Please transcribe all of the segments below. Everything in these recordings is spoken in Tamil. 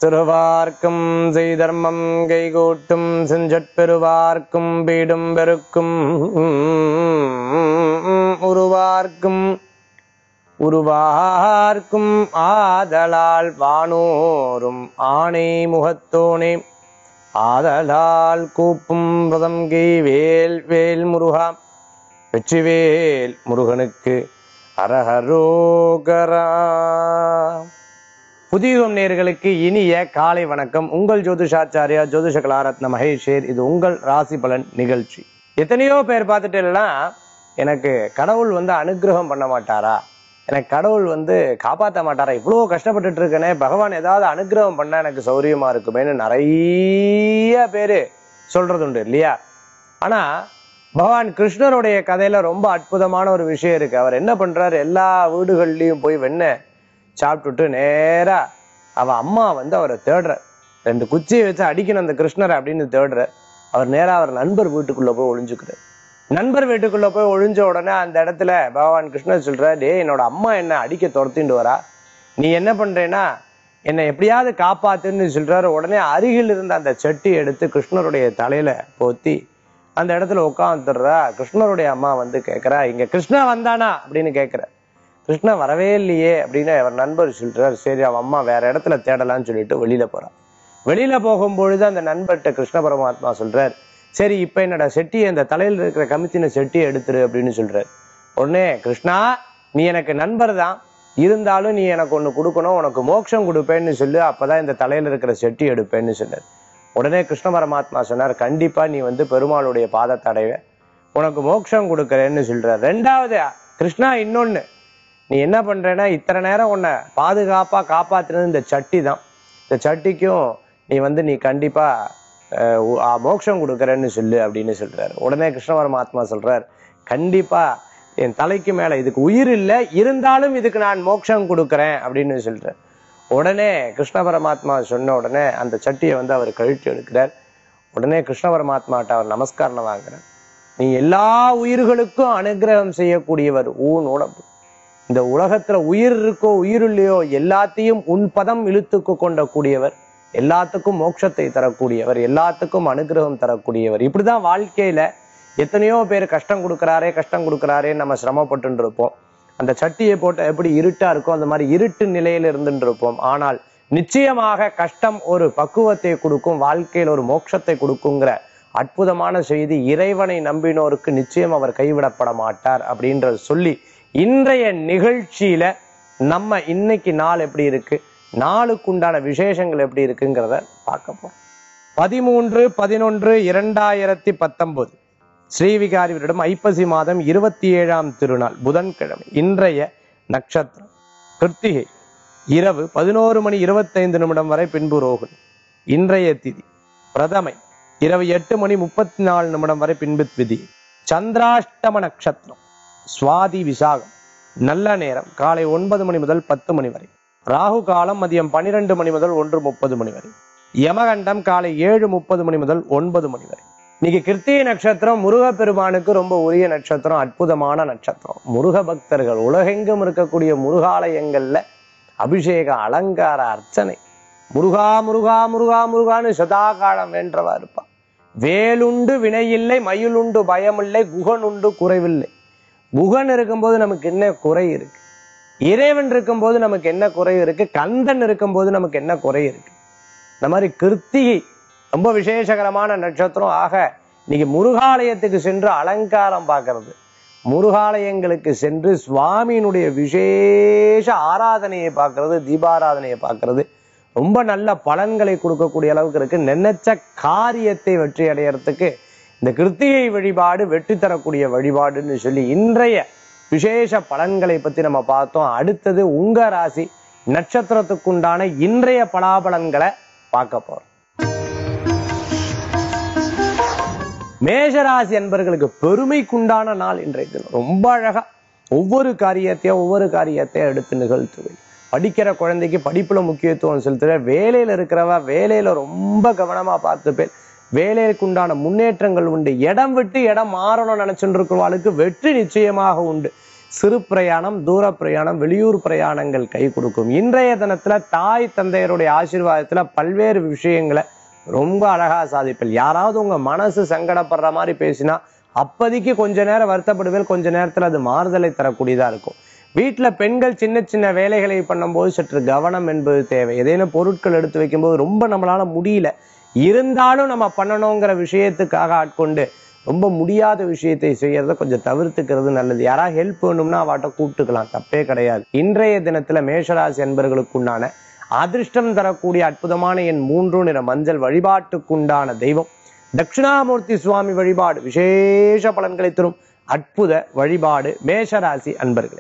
திருவார்க்கும் செய்தர்மம் கைகூட்டும் செஞ்சற்பெருவார்க்கும் பீடும் பெருக்கும் உருவார்க்கும் உருவார்க்கும் ஆதலால் வானோரும் ஆணை முகத்தோனே ஆதலால் கூப்பும் ரதம் கை வேல் வேல் முருகா வெற்றிவேல் முருகனுக்கு அரஹரோகரா புதியுகம் நேர்களுக்கு இனிய காலை வணக்கம் உங்கள் ஜோதிஷாச்சாரியா ஜோதிஷ கலாரத்ன மகேஷேர் இது உங்கள் ராசி பலன் நிகழ்ச்சி எத்தனையோ பேர் பார்த்துட்டேன்னா எனக்கு கடவுள் வந்து அனுகிரகம் பண்ண மாட்டாரா எனக்கு கடவுள் வந்து காப்பாற்ற மாட்டாரா இவ்வளோ கஷ்டப்பட்டுட்டு இருக்கேனே பகவான் ஏதாவது அனுகிரகம் பண்ணா எனக்கு சௌரியமா இருக்குமேன்னு நிறைய பேர் சொல்றது உண்டு இல்லையா ஆனா பகவான் கிருஷ்ணருடைய கதையில ரொம்ப அற்புதமான ஒரு விஷயம் இருக்கு அவர் என்ன பண்றாரு எல்லா வீடுகள்லயும் போய் வெண்ணெய் சாப்பிட்டுட்டு நேரா அவ அம்மா வந்து அவரை தேடுற ரெண்டு குச்சியை வச்சு அடிக்கணும் அந்த கிருஷ்ணரை அப்படின்னு தேடுற அவர் நேரா அவர் நண்பர் வீட்டுக்குள்ள போய் ஒளிஞ்சுக்கிறார் நண்பர் வீட்டுக்குள்ள போய் ஒளிஞ்ச உடனே அந்த இடத்துல பகவான் கிருஷ்ணர் சொல்ற டேய் என்னோட அம்மா என்ன அடிக்க துரத்திட்டு வரா நீ என்ன பண்றேன்னா என்னை எப்படியாவது காப்பாத்துன்னு சொல்றாரு உடனே அருகில் இருந்த அந்த செட்டி எடுத்து கிருஷ்ணருடைய தலையில போத்தி அந்த இடத்துல உட்காந்துடுறா கிருஷ்ணருடைய அம்மா வந்து கேட்கறா இங்க கிருஷ்ணா வந்தானா அப்படின்னு கேட்கிற கிருஷ்ணா வரவே இல்லையே அப்படின்னு அவர் நண்பர் சொல்றாரு சரி அவன் அம்மா வேற இடத்துல தேடலாம்னு சொல்லிட்டு வெளியில போறான் வெளியில போகும்பொழுது அந்த நண்பர்கிட்ட கிருஷ்ண பரமாத்மா சொல்றார் சரி இப்ப என்னோட செட்டியை இந்த தலையில இருக்கிற கமித்தின செட்டியை எடுத்துரு அப்படின்னு சொல்றாரு உடனே கிருஷ்ணா நீ எனக்கு நண்பர் தான் இருந்தாலும் நீ எனக்கு ஒண்ணு கொடுக்கணும் உனக்கு மோட்சம் கொடுப்பேன்னு சொல்லு அப்பதான் இந்த தலையில இருக்கிற செட்டி எடுப்பேன்னு சொன்னார் உடனே கிருஷ்ண பரமாத்மா சொன்னார் கண்டிப்பா நீ வந்து பெருமாளுடைய பாதத்தை அடைவ உனக்கு மோட்சம் கொடுக்கறேன்னு சொல்றார் ரெண்டாவது கிருஷ்ணா இன்னொன்னு நீ என்ன பண்றேன்னா இத்தனை நேரம் உன்னை பாதுகாப்பா காப்பாத்துனது இந்த சட்டி தான் இந்த சட்டிக்கும் நீ வந்து நீ கண்டிப்பா அஹ், உ- ஆ, மோட்சம் கொடுக்கறேன்னு சொல்லு அப்படின்னு சொல்றாரு உடனே கிருஷ்ண பரமாத்மா சொல்றார் கண்டிப்பா என் தலைக்கு மேல இதுக்கு உயிர் இல்லை இருந்தாலும் இதுக்கு நான் மோட்சம் கொடுக்கறேன் அப்படின்னு சொல்றார் உடனே கிருஷ்ண பரமாத்மா சொன்ன உடனே அந்த சட்டியை வந்து அவர் கழித்து எடுக்கிறார் உடனே கிருஷ்ண பரமாத்மாட்ட அவர் நமஸ்காரம் வாங்குறார் நீ எல்லா உயிர்களுக்கும் அனுகிரகம் செய்யக்கூடியவர் ஊன் உடம்பு இந்த உலகத்துல உயிர் இருக்கோ உயிர் இல்லையோ எல்லாத்தையும் உன் பதம் இழுத்துக்கு கொண்ட கூடியவர் எல்லாத்துக்கும் மோட்சத்தை தரக்கூடியவர் எல்லாத்துக்கும் அனுகிரகம் தரக்கூடியவர் இப்படிதான் வாழ்க்கையில எத்தனையோ பேர் கஷ்டம் கொடுக்கறாரே கஷ்டம் கொடுக்கறாரே நம்ம சிரமப்பட்டு இருப்போம் அந்த சட்டியை போட்டு எப்படி இருட்டா இருக்கோ அந்த மாதிரி இருட்டு நிலையில இருந்துட்டு இருப்போம் ஆனால் நிச்சயமாக கஷ்டம் ஒரு பக்குவத்தை கொடுக்கும் வாழ்க்கையில் ஒரு மோட்சத்தை கொடுக்குங்கிற அற்புதமான செய்தி இறைவனை நம்பினோருக்கு நிச்சயம் அவர் கைவிடப்பட மாட்டார் அப்படின்றத சொல்லி இன்றைய நிகழ்ச்சியில நம்ம இன்னைக்கு நாள் எப்படி இருக்கு நாளுக்குண்டான விசேஷங்கள் எப்படி இருக்குங்கிறத பார்க்க போறோம் பதிமூன்று பதினொன்று இரண்டாயிரத்தி பத்தொன்பது ஸ்ரீவிகாரிவரிடம் ஐப்பசி மாதம் இருபத்தி ஏழாம் திருநாள் புதன்கிழமை இன்றைய நட்சத்திரம் கிருத்திகை இரவு பதினோரு மணி இருபத்தைந்து நிமிடம் வரை பின்பு ரோகிணி இன்றைய திதி பிரதமை இரவு எட்டு மணி முப்பத்தி நாலு நிமிடம் வரை பின்பு திதி சந்திராஷ்டம நட்சத்திரம் சுவாதி விசாகம் நல்ல நேரம் காலை ஒன்பது மணி முதல் பத்து மணி வரை ராகு காலம் மதியம் பன்னிரெண்டு மணி முதல் ஒன்று முப்பது மணி வரை யமகண்டம் காலை ஏழு முப்பது மணி முதல் ஒன்பது மணி வரை இன்னைக்கு கிருத்திகை நட்சத்திரம் முருகப்பெருமானுக்கு ரொம்ப உரிய நட்சத்திரம் அற்புதமான நட்சத்திரம் முருக பக்தர்கள் உலகெங்கும் இருக்கக்கூடிய முருகாலயங்கள்ல அபிஷேக அலங்கார அர்ச்சனை முருகா முருகா முருகா முருகான்னு சதா காலம் வேண்டவா இருப்பான் வேலுண்டு வினையில்லை மயிலுண்டு பயமில்லை குகனுண்டு குறைவில்லை குகன் இருக்கும்போது நமக்கு என்ன குறை இருக்கு இறைவன் இருக்கும்போது நமக்கு என்ன குறை இருக்கு கந்தன் இருக்கும்போது நமக்கு என்ன குறை இருக்கு இந்த மாதிரி கிருத்திகை ரொம்ப விசேஷகரமான நட்சத்திரம் ஆக இன்னைக்கு முருகாலயத்துக்கு சென்று அலங்காரம் பார்க்கறது முருகாலயங்களுக்கு சென்று சுவாமியினுடைய விசேஷ ஆராதனையை பார்க்கறது தீபாராதனையை பார்க்கறது ரொம்ப நல்ல பலன்களை கொடுக்கக்கூடிய அளவுக்கு இருக்கு நினைச்ச காரியத்தை வெற்றி அடையறதுக்கு இந்த கிருத்திகை வழிபாடு வெற்றி தரக்கூடிய வழிபாடுன்னு சொல்லி இன்றைய விசேஷ பலன்களை பத்தி நம்ம பார்த்தோம் அடுத்தது உங்க ராசி நட்சத்திரத்துக்குண்டான இன்றைய பலாபலன்களை பார்க்க போறோம் மேஷராசி என்பர்களுக்கு பெருமைக்குண்டான நாள் இன்றைய தினம் ரொம்ப அழகா ஒவ்வொரு காரியத்தையும் ஒவ்வொரு காரியத்தையும் எடுத்து நிகழ்த்துவேன் படிக்கிற குழந்தைக்கு படிப்புல முக்கியத்துவம் செலுத்துற வேலையில இருக்கிறவ வேலையில ரொம்ப கவனமா பார்த்துப்பேன் வேலைக்கு உண்டான முன்னேற்றங்கள் உண்டு இடம் விட்டு இடம் மாறணும்னு நினைச்சுட்டு இருக்கிறவாளுக்கு வெற்றி நிச்சயமாக உண்டு சிறு பிரயாணம் தூர பிரயாணம் வெளியூர் பிரயாணங்கள் கை கொடுக்கும் இன்றைய தினத்துல தாய் தந்தையருடைய ஆசீர்வாதத்துல பல்வேறு விஷயங்களை ரொம்ப அழகா சாதிப்பல் யாராவது உங்க மனசு சங்கடப்படுற மாதிரி பேசினா அப்போதைக்கு கொஞ்ச நேரம் வருத்தப்படுவேல் கொஞ்ச நேரத்துல அது மாறுதலை தரக்கூடியதா இருக்கும் வீட்டுல பெண்கள் சின்ன சின்ன வேலைகளை பண்ணும்போது சற்று கவனம் என்பது தேவை ஏதேனும் பொருட்கள் எடுத்து வைக்கும்போது ரொம்ப நம்மளால முடியல இருந்தாலும் நம்ம பண்ணணுங்கிற விஷயத்துக்காக ஆட்கொண்டு ரொம்ப முடியாத விஷயத்தை செய்யறத கொஞ்சம் தவிர்த்துக்கிறது நல்லது யாராவது ஹெல்ப் வேணும்னா அவாட்ட கூப்பிட்டுக்கலாம் தப்பே கிடையாது இன்றைய தினத்துல மேஷராசி அன்பர்களுக்குண்டான அதிர்ஷ்டம் தரக்கூடிய அற்புதமான என் மூன்று நிற மஞ்சள் வழிபாட்டுக்குண்டான தெய்வம் தட்சிணாமூர்த்தி சுவாமி வழிபாடு விசேஷ பலன்களை தரும் அற்புத வழிபாடு மேஷராசி அன்பர்களே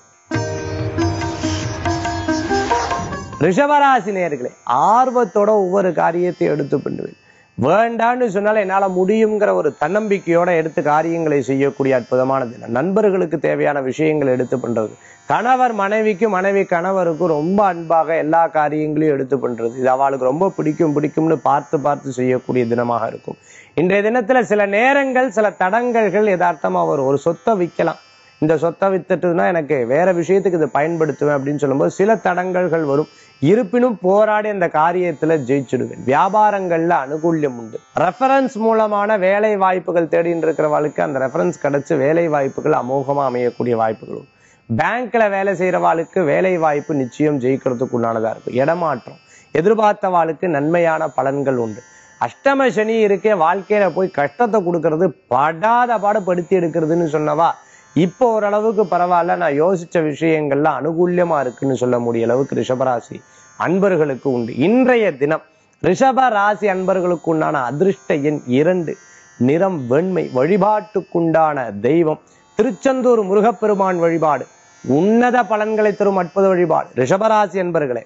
ரிஷபராசி நேர்களே ஆர்வத்தோட ஒவ்வொரு காரியத்தை எடுத்து பண்ணுவேன் வேண்டான்னு சொன்னாலும் என்னால முடியுங்கிற ஒரு தன்னம்பிக்கையோட எடுத்து காரியங்களை செய்யக்கூடிய அற்புதமான தினம் நண்பர்களுக்கு தேவையான விஷயங்களை எடுத்து பண்றது கணவர் மனைவிக்கும் மனைவி கணவருக்கும் ரொம்ப அன்பாக எல்லா காரியங்களையும் எடுத்து பண்றது இது அவளுக்கு ரொம்ப பிடிக்கும் பிடிக்கும்னு பார்த்து பார்த்து செய்யக்கூடிய தினமாக இருக்கும் இன்றைய தினத்துல சில நேரங்கள் சில தடங்கல்கள் யதார்த்தமா வரும் ஒரு சொத்தை விற்கலாம் இந்த சொத்தை வித்துட்டுனா எனக்கு வேற விஷயத்துக்கு இது பயன்படுத்துவேன் அப்படின்னு சொல்லும்போது சில தடங்கல்கள் வரும் இருப்பினும் போராடி அந்த காரியத்துல ஜெயிச்சிடுவேன் வியாபாரங்கள்ல அனுகூல்யம் உண்டு ரெஃபரன்ஸ் மூலமான வேலை வாய்ப்புகள் தேடிட்டு இருக்கிறவளுக்கு அந்த ரெஃபரன்ஸ் கிடைச்சு வேலை வாய்ப்புகள் அமோகமா அமையக்கூடிய வாய்ப்புகள் உண்டு பேங்க்ல வேலை செய்யறவாளுக்கு வேலை வாய்ப்பு நிச்சயம் ஜெயிக்கிறதுக்கு உண்டானதா இருக்கும் இடமாற்றம் எதிர்பார்த்தவாளுக்கு நன்மையான பலன்கள் உண்டு அஷ்டம சனி இருக்கே வாழ்க்கையில போய் கஷ்டத்தை கொடுக்கறது படாத பாடு படுத்தி எடுக்கிறதுன்னு சொன்னவா இப்போ ஓரளவுக்கு பரவாயில்ல நான் யோசிச்ச விஷயங்கள்லாம் அனுகூல்யமா இருக்குன்னு சொல்ல முடிய அளவுக்கு ரிஷபராசி அன்பர்களுக்கு உண்டு இன்றைய தினம் ரிஷப ராசி அன்பர்களுக்கு உண்டான அதிர்ஷ்ட எண் இரண்டு நிறம் வெண்மை வழிபாட்டுக்குண்டான தெய்வம் திருச்செந்தூர் முருகப்பெருமான் வழிபாடு உன்னத பலன்களை தரும் அற்புத வழிபாடு ரிஷபராசி அன்பர்களே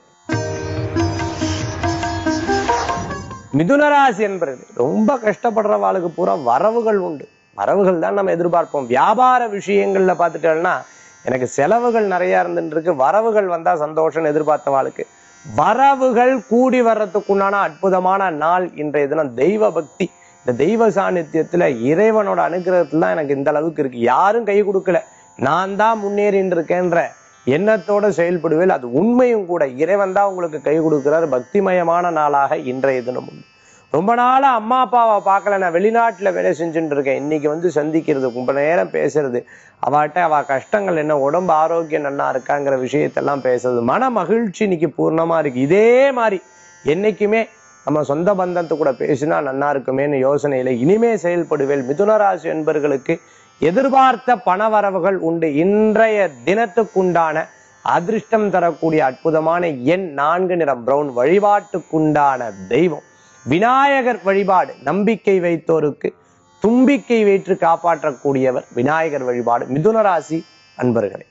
மிதுனராசி என்பது ரொம்ப கஷ்டப்படுறவாளுக்கு பூரா வரவுகள் உண்டு வரவுகள் தான் நம்ம எதிர்பார்ப்போம் வியாபார விஷயங்கள்ல பார்த்துட்டோம்னா எனக்கு செலவுகள் நிறைய இருந்துட்டு இருக்கு வரவுகள் வந்தா சந்தோஷம் எதிர்பார்த்தவாளுக்கு வரவுகள் கூடி வர்றதுக்குண்டான அற்புதமான நாள் இன்றைய தினம் தெய்வ பக்தி இந்த தெய்வ சாநித்தியத்துல இறைவனோட அனுகிரகத்துல தான் எனக்கு இந்த அளவுக்கு இருக்கு யாரும் கை கொடுக்கல நான் தான் முன்னேறின்னு இருக்கேன்ற எண்ணத்தோட செயல்படுவேல் அது உண்மையும் கூட இறைவன் தான் உங்களுக்கு கை கொடுக்கிறார் பக்திமயமான நாளாக இன்றைய தினம் உண்டு ரொம்ப நாளா அம்மா அப்பாவை பார்க்கல நான் வெளிநாட்டுல வேலை செஞ்சுட்டு இருக்கேன் இன்னைக்கு வந்து சந்திக்கிறது ரொம்ப நேரம் பேசுறது அவாட்ட அவ கஷ்டங்கள் என்ன உடம்பு ஆரோக்கியம் நல்லா இருக்காங்கிற விஷயத்தெல்லாம் பேசுறது மன மகிழ்ச்சி இன்னைக்கு பூர்ணமா இருக்கு இதே மாதிரி என்னைக்குமே நம்ம சொந்த பந்தத்து கூட பேசினா நல்லா இருக்குமேன்னு யோசனையில இனிமே செயல்படுவேல் மிதுனராசி என்பர்களுக்கு எதிர்பார்த்த பணவரவுகள் உண்டு இன்றைய தினத்துக்குண்டான அதிர்ஷ்டம் தரக்கூடிய அற்புதமான எண் நான்கு நிறம் பிரவுன் வழிபாட்டுக்குண்டான தெய்வம் விநாயகர் வழிபாடு நம்பிக்கை வைத்தோருக்கு தும்பிக்கை வைத்து காப்பாற்றக்கூடியவர் விநாயகர் வழிபாடு மிதுனராசி அன்பர்களே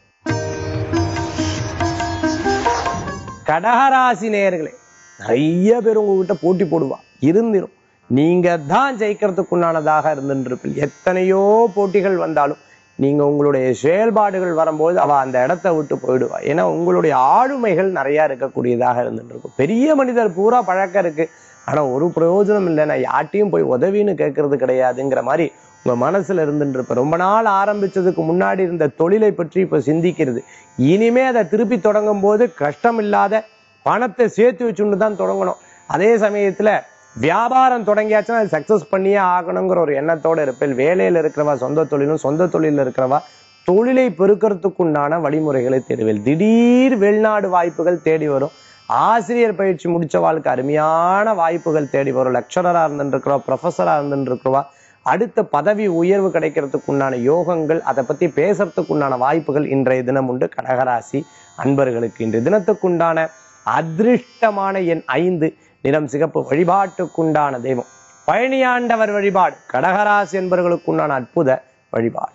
கடகராசி நேயர்களே நிறைய பேர் உங்ககிட்ட போட்டி போடுவா இருந்திரும் நீங்க தான் ஜெயிக்கிறதுக்குண்டானதாக இருந்துருப்பீங்க எத்தனையோ போட்டிகள் வந்தாலும் நீங்க உங்களுடைய செயல்பாடுகள் வரும்போது அவ அந்த இடத்த விட்டு போயிடுவா ஏன்னா உங்களுடைய ஆளுமைகள் நிறைய இருக்கக்கூடியதாக இருந்துட்டு இருக்கும் பெரிய மனிதர் பூரா பழக்கம் இருக்கு ஆனா ஒரு பிரயோஜனம் இல்லை நான் யார்ட்டையும் போய் உதவின்னு கேட்கறது கிடையாதுங்கிற மாதிரி உங்க மனசுல இருந்துட்டு இருப்ப ரொம்ப நாள் ஆரம்பிச்சதுக்கு முன்னாடி இருந்த தொழிலை பற்றி இப்ப சிந்திக்கிறது இனிமே அதை திருப்பி தொடங்கும் போது கஷ்டம் இல்லாத பணத்தை சேர்த்து வச்சுன்னு தான் தொடங்கணும் அதே சமயத்துல வியாபாரம் தொடங்கியாச்சுன்னா அது சக்சஸ் பண்ணியே ஆகணுங்கிற ஒரு எண்ணத்தோட இருப்பேன் வேலையில இருக்கிறவா சொந்த தொழிலும் சொந்த தொழில இருக்கிறவா தொழிலை பெருக்கிறதுக்குண்டான வழிமுறைகளை தேடுவேன் திடீர் வெளிநாடு வாய்ப்புகள் தேடி வரும் ஆசிரியர் பயிற்சி முடிச்சவாளுக்கு அருமையான வாய்ப்புகள் தேடி வரும் லெக்சரரா இருந்துருக்கிறவா ப்ரொஃபஸரா இருந்துருக்கிறவா அடுத்த பதவி உயர்வு கிடைக்கிறதுக்குண்டான யோகங்கள் அதை பத்தி பேசுறதுக்குண்டான வாய்ப்புகள் இன்றைய தினம் உண்டு கடகராசி அன்பர்களுக்கு இன்றைய தினத்துக்குண்டான அதிருஷ்டமான எண் ஐந்து நிறம் சிகப்பு வழிபாட்டுக்குண்டான தெய்வம் பழனியாண்டவர் வழிபாடு கடகராசி என்பவர்களுக்குண்டான அற்புத வழிபாடு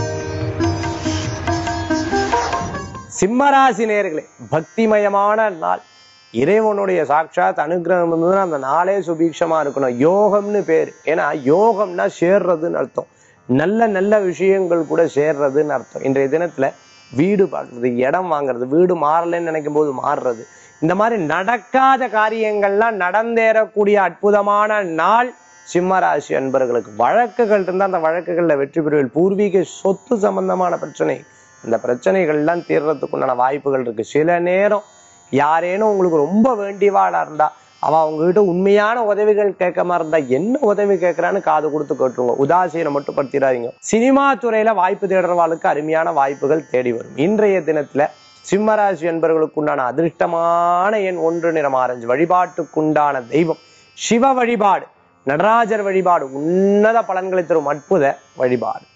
சிம்மராசி நேர்களே பக்திமயமான நாள் இறைவனுடைய சாட்சாத் அனுகிரகம் இருந்ததுன்னா அந்த நாளே சுபீட்சமா இருக்கணும் யோகம்னு பேர் ஏன்னா யோகம்னா சேர்றதுன்னு அர்த்தம் நல்ல நல்ல விஷயங்கள் கூட சேர்றதுன்னு அர்த்தம் இன்றைய தினத்துல வீடு பார்க்கறது இடம் வாங்குறது வீடு மாறலைன்னு நினைக்கும் போது மாறுறது இந்த மாதிரி நடக்காத காரியங்கள்லாம் நடந்தேறக்கூடிய அற்புதமான நாள் சிம்மராசி அன்பர்களுக்கு வழக்குகள் இருந்தால் அந்த வழக்குகள்ல வெற்றி பெறுவீர்கள் பூர்வீக சொத்து சம்பந்தமான பிரச்சனை இந்த பிரச்சனைகள்லாம் தீர்றதுக்கு உண்டான வாய்ப்புகள் இருக்கு சில நேரம் யாரேனும் உங்களுக்கு ரொம்ப வேண்டியவாளா இருந்தா அவ உங்ககிட்ட உண்மையான உதவிகள் கேட்காம இருந்தா என்ன உதவி கேட்கறான்னு காது கொடுத்து கேட்டுருங்க உதாசீனம் மட்டும் படுத்திடாதீங்க சினிமா துறையில வாய்ப்பு தேடுறவாளுக்கு அருமையான வாய்ப்புகள் தேடி வரும் இன்றைய தினத்துல சிம்மராசி என்பவர்களுக்கு உண்டான அதிர்ஷ்டமான எண் ஒன்று நிறம் ஆரஞ்சு வழிபாட்டுக்குண்டான தெய்வம் சிவ வழிபாடு நடராஜர் வழிபாடு உன்னத பலன்களை தரும் அற்புத வழிபாடு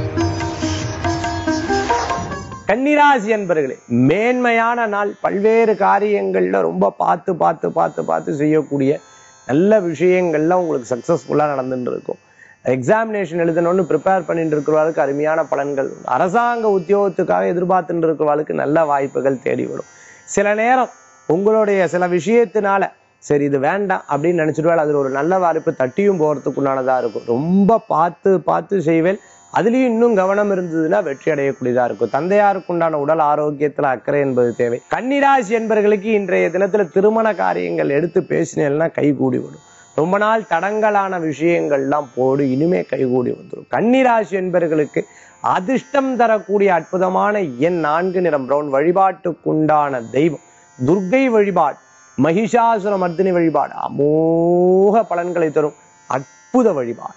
கன்னிராசி என்பர்களே மேன்மையான நாள் பல்வேறு காரியங்கள்ல ரொம்ப பார்த்து பார்த்து பார்த்து பார்த்து செய்யக்கூடிய நல்ல விஷயங்கள்ல உங்களுக்கு சக்சஸ்ஃபுல்லா நடந்துட்டு இருக்கும் எக்ஸாமினேஷன் எழுதணும்னு ப்ரிப்பேர் பண்ணிட்டு இருக்கிறவர்களுக்கு அருமையான பலன்கள் உண்டு. அரசாங்க உத்தியோகத்துக்காக எதிர்பார்த்துட்டு இருக்கிறவர்களுக்கு நல்ல வாய்ப்புகள் தேடி வரும் சில நேரம் உங்களுடைய சில விஷயத்தினால சரி இது வேண்டாம் அப்படின்னு நினைச்சிட்டு அதுல ஒரு நல்ல வாய்ப்பு தட்டியும் போறதுக்குண்டானதா இருக்கும் ரொம்ப பார்த்து பார்த்து செய்வேன் அதுலயும் இன்னும் கவனம் இருந்ததுன்னா வெற்றி அடையக்கூடியதா இருக்கும் தந்தையாருக்கு உண்டான உடல் ஆரோக்கியத்துல அக்கறை என்பது தேவை கன்னிராசி என்பவர்களுக்கு இன்றைய தினத்துல திருமண காரியங்கள் எடுத்து பேசினேன்னா கைகூடி விடும் ரொம்ப நாள் தடங்கலான விஷயங்கள்லாம் போடு இனிமே கைகூடி வந்துடும் கன்னிராசி என்பவர்களுக்கு அதிர்ஷ்டம் தரக்கூடிய அற்புதமான எண் நான்கு நிறம் பிரவுன் வழிபாட்டுக்குண்டான தெய்வம் துர்க்கை வழிபாடு மகிஷாசுர மர்தினி வழிபாடு அமோக பலன்களை தரும் அற்புத வழிபாடு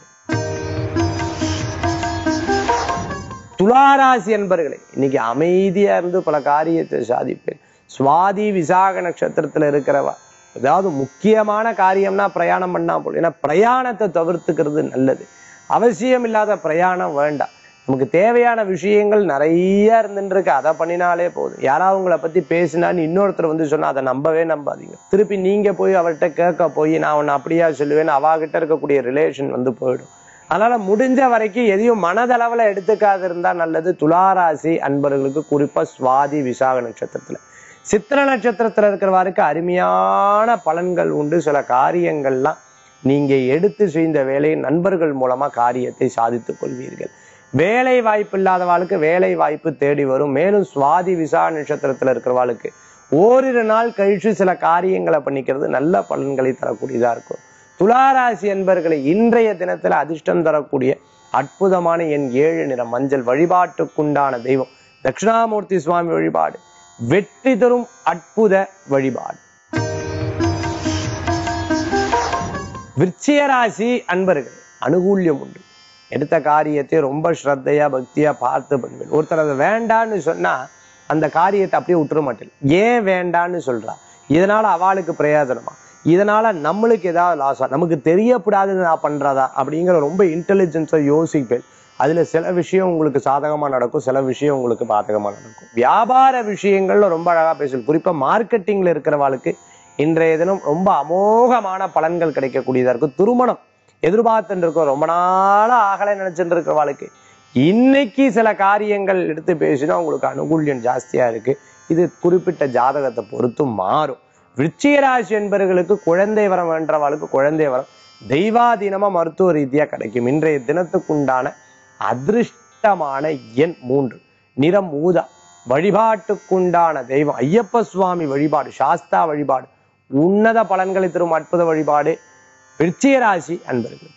துளாராசி என்பர்களே இன்னைக்கு அமைதியா இருந்து பல காரியத்தை சாதிப்பேன் சுவாதி விசாக நட்சத்திரத்துல இருக்கிறவா அதாவது முக்கியமான காரியம்னா பிரயாணம் பண்ணா போல ஏன்னா பிரயாணத்தை தவிர்த்துக்கிறது நல்லது அவசியம் இல்லாத பிரயாணம் வேண்டாம் நமக்கு தேவையான விஷயங்கள் நிறைய இருந்துட்டு இருக்கு அதை பண்ணினாலே போதும் யாராவது உங்களை பத்தி பேசினான்னு இன்னொருத்தர் வந்து சொன்னா அதை நம்பவே நம்பாதீங்க திருப்பி நீங்க போய் அவர்கிட்ட கேட்க போய் நான் உன்னை அப்படியா சொல்லுவேன் அவாகிட்ட இருக்கக்கூடிய ரிலேஷன் வந்து போயிடும் அதனால முடிஞ்ச வரைக்கும் எதையும் மனதளவுல எடுத்துக்காது இருந்தா நல்லது துளாராசி அன்பர்களுக்கு குறிப்பா சுவாதி விசாக நட்சத்திரத்துல சித்திர நட்சத்திரத்துல இருக்கிறவாருக்கு அருமையான பலன்கள் உண்டு சில காரியங்கள்லாம் நீங்க எடுத்து செய்த வேலையை நண்பர்கள் மூலமா காரியத்தை சாதித்துக் கொள்வீர்கள் வேலை வாய்ப்பு இல்லாதவாளுக்கு வேலை வாய்ப்பு தேடி வரும் மேலும் சுவாதி விசா நட்சத்திரத்துல இருக்கிறவாளுக்கு ஓரிரு நாள் கழிச்சு சில காரியங்களை பண்ணிக்கிறது நல்ல பலன்களை தரக்கூடியதா இருக்கும் துளாராசி என்பர்களை இன்றைய தினத்துல அதிர்ஷ்டம் தரக்கூடிய அற்புதமான என் ஏழு நிறம் மஞ்சள் வழிபாட்டுக்குண்டான தெய்வம் தட்சிணாமூர்த்தி சுவாமி வழிபாடு வெற்றி தரும் அற்புத வழிபாடு விருச்சிகராசி அன்பர்கள் அனுகூல்யம் உண்டு எடுத்த காரியத்தை ரொம்ப ஸ்ரத்தையா பக்தியா பார்த்து பண்ணுவேன் ஒருத்தர் அதை வேண்டான்னு சொன்னா அந்த காரியத்தை அப்படியே விட்டுற மாட்டேன் ஏன் வேண்டான்னு சொல்றா இதனால அவளுக்கு பிரயோஜனமா இதனால நம்மளுக்கு ஏதாவது லாஸா நமக்கு தெரியப்படாதது நான் பண்றதா அப்படிங்கிற ரொம்ப இன்டெலிஜென்ஸா யோசிப்பேன் அதுல சில விஷயம் உங்களுக்கு சாதகமா நடக்கும் சில விஷயம் உங்களுக்கு பாதகமா நடக்கும் வியாபார விஷயங்கள்ல ரொம்ப அழகா பேசும் குறிப்பா மார்க்கெட்டிங்ல இருக்கிறவாளுக்கு இன்றைய தினம் ரொம்ப அமோகமான பலன்கள் கிடைக்கக்கூடியதா இருக்கும் திருமணம் எதிர்பார்த்துட்டு இருக்கோம் ரொம்ப நாளா ஆகலை நினைச்சிட்டு இருக்கிறவாளுக்கு இன்னைக்கு சில காரியங்கள் எடுத்து பேசினா உங்களுக்கு அனுகூல்யம் ஜாஸ்தியா இருக்கு இது குறிப்பிட்ட ஜாதகத்தை பொறுத்து மாறும் விருச்சிக ராசி என்பவர்களுக்கு குழந்தை வரம் வேண்டவாளுக்கு குழந்தை வரம் தெய்வாதீனமா மருத்துவ ரீதியா கிடைக்கும் இன்றைய தினத்துக்குண்டான அதிர்ஷ்டமான எண் மூன்று நிறம் ஊதா வழிபாட்டுக்குண்டான தெய்வம் ஐயப்ப சுவாமி வழிபாடு சாஸ்தா வழிபாடு உன்னத பலன்களை தரும் அற்புத வழிபாடு விருச்சிக ராசி அன்பர்களுக்கு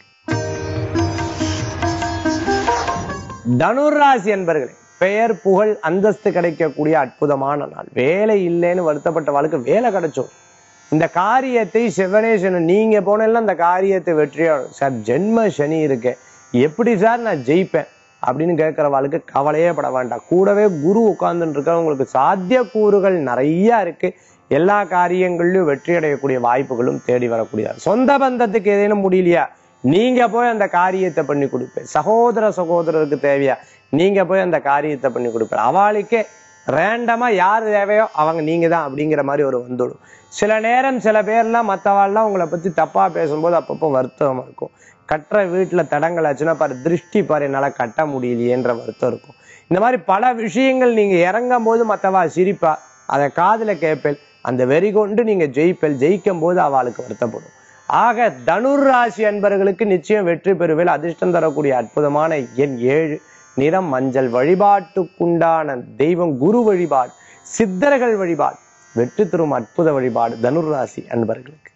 தனுர் ராசி அன்பர்களே பெயர் புகழ் அந்தஸ்து கிடைக்கக்கூடிய அற்புதமான நாள் வேலை இல்லைன்னு வருத்தப்பட்ட வாழ்க்கை வேலை கிடைச்சோம் இந்த காரியத்தை சிவனேசன் நீங்க போனெல்லாம் இந்த காரியத்தை வெற்றியாடும் சார் ஜென்ம சனி இருக்கு எப்படி சார் நான் ஜெயிப்பேன் அப்படின்னு கேட்கிற வாழ்க்கை கவலையே பட வேண்டாம் கூடவே குரு உட்கார்ந்துட்டு இருக்க உங்களுக்கு சாத்திய கூறுகள் நிறைய இருக்கு எல்லா காரியங்களிலும் வெற்றி அடையக்கூடிய வாய்ப்புகளும் தேடி வரக்கூடியதா சொந்த பந்தத்துக்கு ஏதேனும் முடியலையா நீங்க போய் அந்த காரியத்தை பண்ணி கொடுப்பேன் சகோதர சகோதரருக்கு தேவையா நீங்க போய் அந்த காரியத்தை பண்ணி கொடுப்பேன் அவளுக்கே ரேண்டமா யார் தேவையோ அவங்க நீங்க தான் அப்படிங்கிற மாதிரி ஒரு வந்துடும் சில நேரம் சில பேர்லாம் மற்றவாள்லாம் உங்களை பத்தி தப்பா பேசும்போது அப்பப்போ வருத்தமா இருக்கும் கட்டுற வீட்டுல தடங்கள் ஆச்சுன்னா பாரு திருஷ்டி பாரு என்னால கட்ட முடியலையேன்ற வருத்தம் இருக்கும் இந்த மாதிரி பல விஷயங்கள் நீங்க இறங்கும் போது மற்றவா சிரிப்பா அதை காதுல கேட்பேன் அந்த வெறி கொண்டு நீங்க ஜெயிப்பேல் ஜெயிக்கும் போது அவளுக்கு வருத்தப்படும் ஆக தனுர் ராசி அன்பர்களுக்கு நிச்சயம் வெற்றி பெறுவேல் அதிர்ஷ்டம் தரக்கூடிய அற்புதமான எண் ஏழு நிறம் மஞ்சள் வழிபாட்டுக்குண்டான தெய்வம் குரு வழிபாடு சித்தர்கள் வழிபாடு வெற்றி தரும் அற்புத வழிபாடு தனுர் ராசி அன்பர்களுக்கு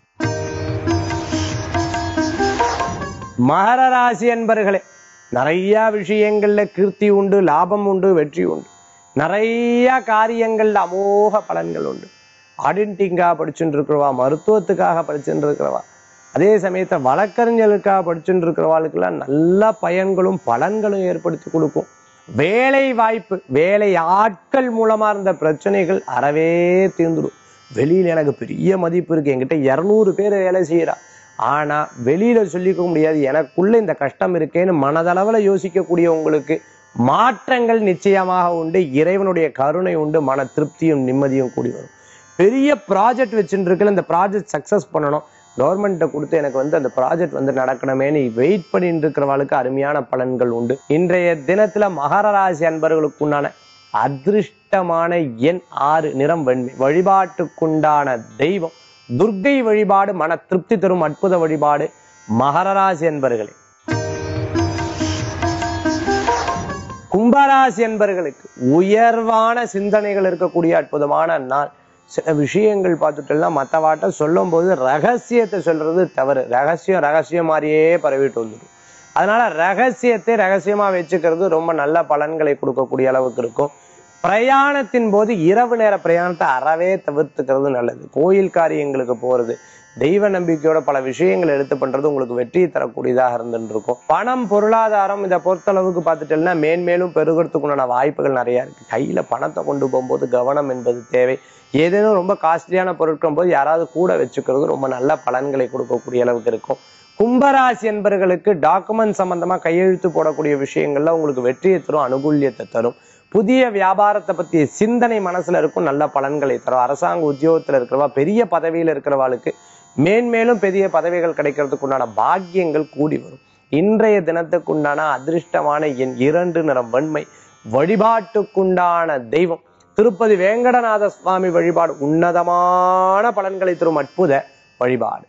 மகர ராசி அன்பர்களே நிறைய விஷயங்கள்ல கீர்த்தி உண்டு லாபம் உண்டு வெற்றி உண்டு நிறைய காரியங்கள்ல அமோக பலன்கள் உண்டு ஆடிட்டிங்காக படிச்சுட்டு இருக்கிறவா மருத்துவத்துக்காக படிச்சுட்டு இருக்கிறவா அதே சமயத்துல வழக்கறிஞர்களுக்காக படிச்சுட்டு இருக்கிறவாளுக்கெல்லாம் நல்ல பயன்களும் பலன்களும் ஏற்படுத்தி கொடுக்கும் வேலை வாய்ப்பு வேலை ஆட்கள் மூலமா இருந்த பிரச்சனைகள் அறவே தீர்ந்துடும் வெளியில எனக்கு பெரிய மதிப்பு இருக்கு என்கிட்ட இருநூறு பேர் வேலை செய்யறா ஆனா வெளியில சொல்லிக்க முடியாது எனக்குள்ள இந்த கஷ்டம் இருக்கேன்னு மனதளவுல யோசிக்கக்கூடிய உங்களுக்கு மாற்றங்கள் நிச்சயமாக உண்டு இறைவனுடைய கருணை உண்டு மன திருப்தியும் நிம்மதியும் கூடி வரும் பெரிய ப்ராஜெக்ட் வச்சுட்டு இருக்கல இந்த ப்ராஜெக்ட் சக்சஸ் பண்ணணும் கவர்மெண்ட்டை கொடுத்து எனக்கு வந்து அந்த ப்ராஜெக்ட் வந்து நடக்கணுமேனு வெயிட் பண்ணிட்டு இருக்கிறவளுக்கு அருமையான பலன்கள் உண்டு இன்றைய தினத்துல மகர ராசி அன்பர்களுக்கு உண்டான அதிர்ஷ்டமான எண் ஆறு நிறம் வெண்மை வழிபாட்டுக்குண்டான தெய்வம் துர்க்கை வழிபாடு மன திருப்தி தரும் அற்புத வழிபாடு மகர ராசி அன்பர்களே கும்பராசி என்பர்களுக்கு உயர்வான சிந்தனைகள் இருக்கக்கூடிய அற்புதமான நாள் சில விஷயங்கள் பார்த்துட்டோம்னா மற்றவாட்ட சொல்லும் போது ரகசியத்தை சொல்றது தவறு ரகசியம் ரகசியம் மாதிரியே பரவிட்டு வந்துடும் அதனால ரகசியத்தை ரகசியமா வச்சுக்கிறது ரொம்ப நல்ல பலன்களை கொடுக்கக்கூடிய அளவுக்கு இருக்கும் பிரயாணத்தின் போது இரவு நேர பிரயாணத்தை அறவே தவிர்த்துக்கிறது நல்லது கோயில் காரியங்களுக்கு போறது தெய்வ நம்பிக்கையோட பல விஷயங்களை எடுத்து பண்றது உங்களுக்கு வெற்றி தரக்கூடியதாக இருந்துட்டு இருக்கும் பணம் பொருளாதாரம் இதை பொறுத்தளவுக்கு பார்த்துட்டேன்னா மேன்மேலும் பெருகிறதுக்குண்டான வாய்ப்புகள் நிறைய இருக்கு கையில பணத்தை கொண்டு போகும்போது கவனம் என்பது தேவை ஏதேனும் ரொம்ப காஸ்ட்லியான பொருட்கள் போது யாராவது கூட வச்சுக்கிறது ரொம்ப நல்ல பலன்களை கொடுக்கக்கூடிய அளவுக்கு இருக்கும் கும்பராசி என்பர்களுக்கு டாக்குமெண்ட் சம்பந்தமா கையெழுத்து போடக்கூடிய விஷயங்கள்ல உங்களுக்கு வெற்றியை தரும் அனுகூல்யத்தை தரும் புதிய வியாபாரத்தை பத்திய சிந்தனை மனசுல இருக்கும் நல்ல பலன்களை தரும் அரசாங்க உத்தியோகத்துல இருக்கிறவா பெரிய பதவியில இருக்கிறவாளுக்கு மேன்மேலும் பெரிய பதவிகள் கிடைக்கிறதுக்கு உண்டான பாக்கியங்கள் கூடி வரும் இன்றைய தினத்துக்குண்டான அதிர்ஷ்டமான என் இரண்டு நிறம் வெண்மை வழிபாட்டுக்குண்டான தெய்வம் திருப்பதி வேங்கடநாத சுவாமி வழிபாடு உன்னதமான பலன்களை தரும் அற்புத வழிபாடு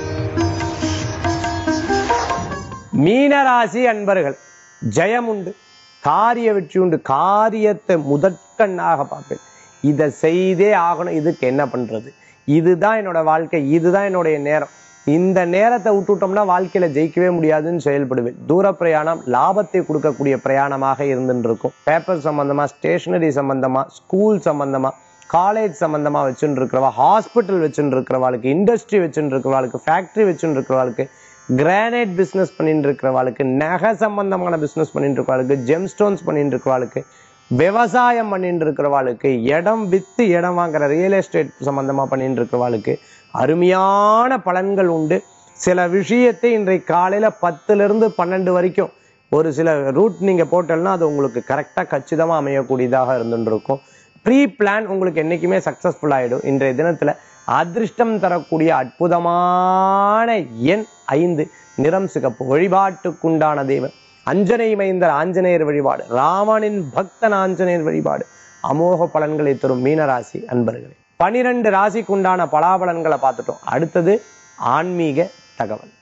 மீனராசி அன்பர்கள் ஜெயம் உண்டு காரிய வெற்றி உண்டு காரியத்தை முதற்கண்ணாக பார்ப்பேன் இதை செய்தே ஆகணும் இதுக்கு என்ன பண்றது இதுதான் என்னோட வாழ்க்கை இதுதான் என்னுடைய நேரம் இந்த நேரத்தை விட்டுட்டோம்னா வாழ்க்கையில ஜெயிக்கவே முடியாதுன்னு செயல்படுவேன் தூர பிரயாணம் லாபத்தை கொடுக்கக்கூடிய பிரயாணமாக இருந்துட்டு இருக்கும் பேப்பர் சம்பந்தமா ஸ்டேஷனரி சம்பந்தமா ஸ்கூல் சம்பந்தமா காலேஜ் சம்பந்தமா வச்சுட்டு இருக்கிறவா ஹாஸ்பிட்டல் வச்சுட்டு இருக்கிறவாளுக்கு இண்டஸ்ட்ரி வச்சுட்டு இருக்கிறவாளுக்கு ஃபேக்டரி வச்சுட்டு இருக்கிறவாளுக்கு கிரானைட் பிசினஸ் பண்ணிட்டு இருக்கிறவாளுக்கு நகை சம்பந்தமான பிசினஸ் பண்ணிட்டு இருக்கிறவாளுக்கு ஜெம் ஸ்டோன்ஸ் பண்ணிட்டு இருக்கிறவாளுக்கு விவசாயம் பண்ணிட்டு இருக்கிறவாளுக்கு இடம் வித்து இடம் வாங்குற ரியல் எஸ்டேட் சம்பந்தமா பண்ணிட்டு இருக்கிறவாளுக்கு அருமையான பலன்கள் உண்டு சில விஷயத்தை இன்றைக்கு காலையில பத்துல இருந்து பன்னெண்டு வரைக்கும் ஒரு சில ரூட் நீங்க போட்டோம்னா அது உங்களுக்கு கரெக்டா கச்சிதமா அமையக்கூடியதாக இருந்துட்டு இருக்கும் ப்ரீ பிளான் உங்களுக்கு என்னைக்குமே சக்சஸ்ஃபுல் ஆயிடும் இன்றைய தினத்துல அதிர்ஷ்டம் தரக்கூடிய அற்புதமான எண் ஐந்து நிறம் சிகப்பு வழிபாட்டுக்குண்டான தெய்வம் அஞ்சனை மைந்தர் ஆஞ்சநேயர் வழிபாடு ராமனின் பக்தன் ஆஞ்சநேயர் வழிபாடு அமோக பலன்களை தரும் மீனராசி அன்பர்களே பனிரெண்டு ராசிக்குண்டான பலாபலன்களை பார்த்துட்டோம் அடுத்தது ஆன்மீக தகவல்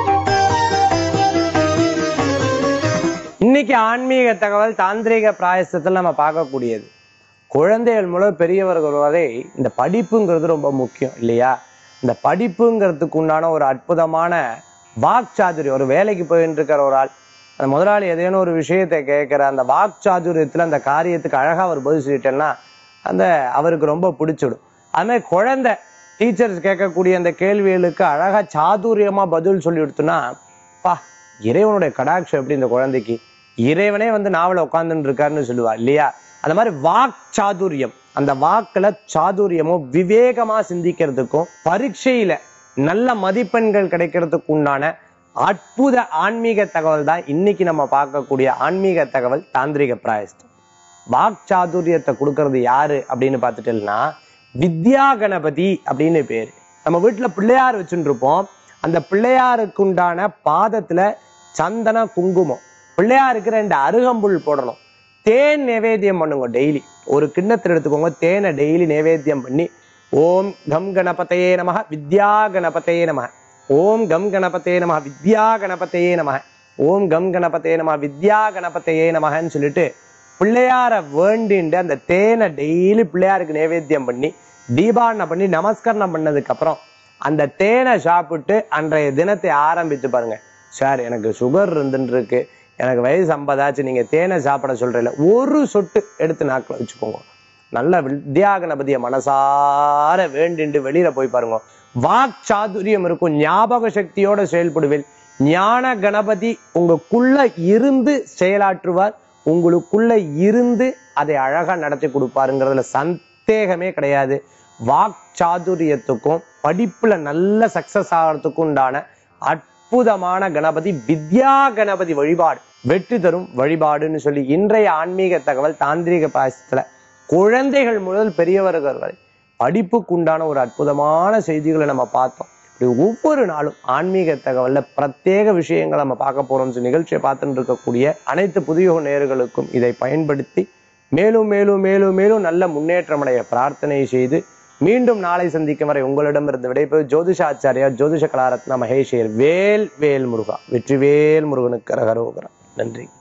இன்னைக்கு ஆன்மீக தகவல் தாந்திரிக பிராயசத்தில் நம்ம பார்க்கக்கூடியது குழந்தைகள் மூலம் பெரியவர்கள் வரை இந்த படிப்புங்கிறது ரொம்ப முக்கியம் இல்லையா இந்த படிப்புங்கிறதுக்கு உண்டான ஒரு அற்புதமான வாக்சாதுரியம் ஒரு வேலைக்கு போயிட்டு இருக்கிற ஒரு ஆள் அந்த முதலாளி ஏதேனும் ஒரு விஷயத்தை கேட்கிற அந்த வாக்சாதுரியத்துல அந்த காரியத்துக்கு அழகா அவர் பதில் சொல்லிட்டேன்னா அந்த அவருக்கு ரொம்ப பிடிச்சிடும் அது மாதிரி குழந்தை டீச்சர்ஸ் கேட்கக்கூடிய அந்த கேள்விகளுக்கு அழகா சாதுரியமா பதில் சொல்லி கொடுத்தோன்னா பா இறைவனுடைய கடாட்சம் எப்படி இந்த குழந்தைக்கு இறைவனே வந்து நாவல உட்கார்ந்துட்டு இருக்காருன்னு சொல்லுவா இல்லையா அந்த மாதிரி வாக் சாதுரியம் அந்த வாக்குல சாதுரியமும் விவேகமா சிந்திக்கிறதுக்கும் பரீட்சையில நல்ல மதிப்பெண்கள் கிடைக்கிறதுக்கு உண்டான அற்புத ஆன்மீக தகவல் தான் இன்னைக்கு நம்ம பார்க்கக்கூடிய ஆன்மீக தகவல் தாந்திரிக பிராயஸ்தம் வாக் சாதுரியத்தை கொடுக்கறது யாரு அப்படின்னு பார்த்துட்டேன்னா வித்யா கணபதி அப்படின்னு பேரு நம்ம வீட்டுல பிள்ளையார் வச்சுட்டு இருப்போம் அந்த பிள்ளையாருக்கு உண்டான பாதத்துல சந்தன குங்குமம் பிள்ளையாருக்கு ரெண்டு அருகம்புல் போடணும் தேன் நைவேத்தியம் பண்ணுங்க டெய்லி ஒரு கிண்ணத்தில் எடுத்துக்கோங்க தேனை டெய்லி நைவேத்தியம் பண்ணி ஓம் கம் கணபதையே நமக வித்யா கணபதையே நமக ஓம் கம் கணபதையே நமக வித்யா கணபதையே நமக ஓம் கம் கணபதையே நம வித்யா கணபதையே நமகன்னு சொல்லிட்டு பிள்ளையார வேண்டிண்டு அந்த தேனை டெய்லி பிள்ளையாருக்கு நைவேத்தியம் பண்ணி தீபாவனை பண்ணி நமஸ்கரணம் பண்ணதுக்கு அப்புறம் அந்த தேனை சாப்பிட்டு அன்றைய தினத்தை ஆரம்பித்து பாருங்க சார் எனக்கு சுகர் இருந்துட்டு இருக்கு எனக்கு வயசு ஐம்பதாச்சு நீங்க தேனை சாப்பிட சொல்றீங்கள ஒரு சொட்டு எடுத்து நாக்கில் வச்சுக்கோங்க நல்ல வித்யா கணபதியை மனசார வேண்டிண்டு வெளியில போய் பாருங்க வாக் சாதுரியம் இருக்கும் ஞாபக சக்தியோட செயல்படுவேன் ஞான கணபதி உங்களுக்குள்ள இருந்து செயலாற்றுவார் உங்களுக்குள்ள இருந்து அதை அழகா நடத்தி கொடுப்பாருங்கிறதுல சந்தேகமே கிடையாது வாக் சாதுரியத்துக்கும் படிப்புல நல்ல சக்சஸ் ஆகிறதுக்கும் உண்டான அற்புதமான கணபதி வித்யா கணபதி வழிபாடு வெற்றி தரும் வழிபாடுன்னு சொல்லி இன்றைய ஆன்மீக தகவல் தாந்திரிக பாசத்துல குழந்தைகள் முதல் பெரியவர்கள் வரை படிப்புக்கு உண்டான ஒரு அற்புதமான செய்திகளை நம்ம பார்த்தோம் இப்படி ஒவ்வொரு நாளும் ஆன்மீக தகவல்ல பிரத்யேக விஷயங்களை நம்ம பார்க்க போறோம் சொல்லி நிகழ்ச்சியை பார்த்துட்டு இருக்கக்கூடிய அனைத்து புதிய நேயர்களுக்கும் இதை பயன்படுத்தி மேலும் மேலும் மேலும் மேலும் நல்ல முன்னேற்றமடைய பிரார்த்தனை செய்து மீண்டும் நாளை சந்திக்கும் வரை உங்களிடமிருந்து விடைபெறும் ஜோதிஷாச்சாரியா ஜோதிஷ கலாரத்னா மகேஷர் வேல் வேல் முருகா வெற்றிவேல் முருகனுக்கு அரகரோகரா நன்றி